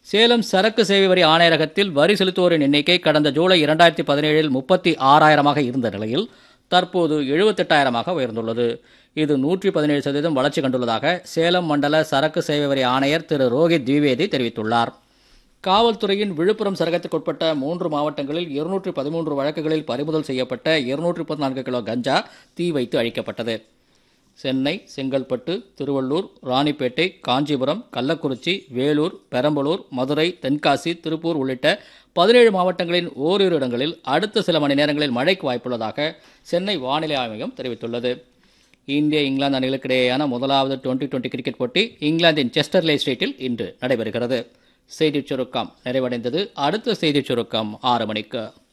சேலம் சரக்கு சேவை வரி ஆணையரகத்தில் வரி செலுத்துவோரின் எண்ணிக்கை கடந்த ஜூலை இரண்டாயிரத்தி பதினேழில் முப்பத்தி ஆறாயிரமாக இருந்த நிலையில் தற்போது எழுபத்தெட்டாயிரமாக உயர்ந்துள்ளது இது நூற்றி பதினேழு சதவீதம் வளர்ச்சி கண்டுள்ளதாக சேலம் மண்டல சரக்கு சேவை வரி ஆணையர் திரு ரோஹித் திவேதி தெரிவித்துள்ளார் காவல்துறையின் விழுப்புரம் சரகத்துக்குட்பட்ட மூன்று மாவட்டங்களில் இருநூற்று பதிமூன்று வழக்குகளில் பறிமுதல் செய்யப்பட்ட இருநூற்று பதினான்கு கிலோ கஞ்சா தீ வைத்து அழிக்கப்பட்டது சென்னை செங்கல்பட்டு திருவள்ளூர் ராணிப்பேட்டை காஞ்சிபுரம் கள்ளக்குறிச்சி வேலூர் பெரம்பலூர் மதுரை தென்காசி திருப்பூர் உள்ளிட்ட பதினேழு மாவட்டங்களின் ஓரிரு இடங்களில் அடுத்த சில மணி நேரங்களில் மழைக்கு வாய்ப்புள்ளதாக சென்னை வானிலை ஆய்வு மையம் தெரிவித்துள்ளது இந்திய இங்கிலாந்து அணிகளுக்கிடையேயான முதலாவது டுவெண்டி டுவெண்டி கிரிக்கெட் போட்டி இங்கிலாந்தின் செஸ்டர்லே ஸ்ட்ரீட்டில் இன்று நடைபெறுகிறது செய்திச் சுருக்கம் நிறைவடைந்தது அடுத்த செய்திச் சுருக்கம் ஆறு மணிக்கு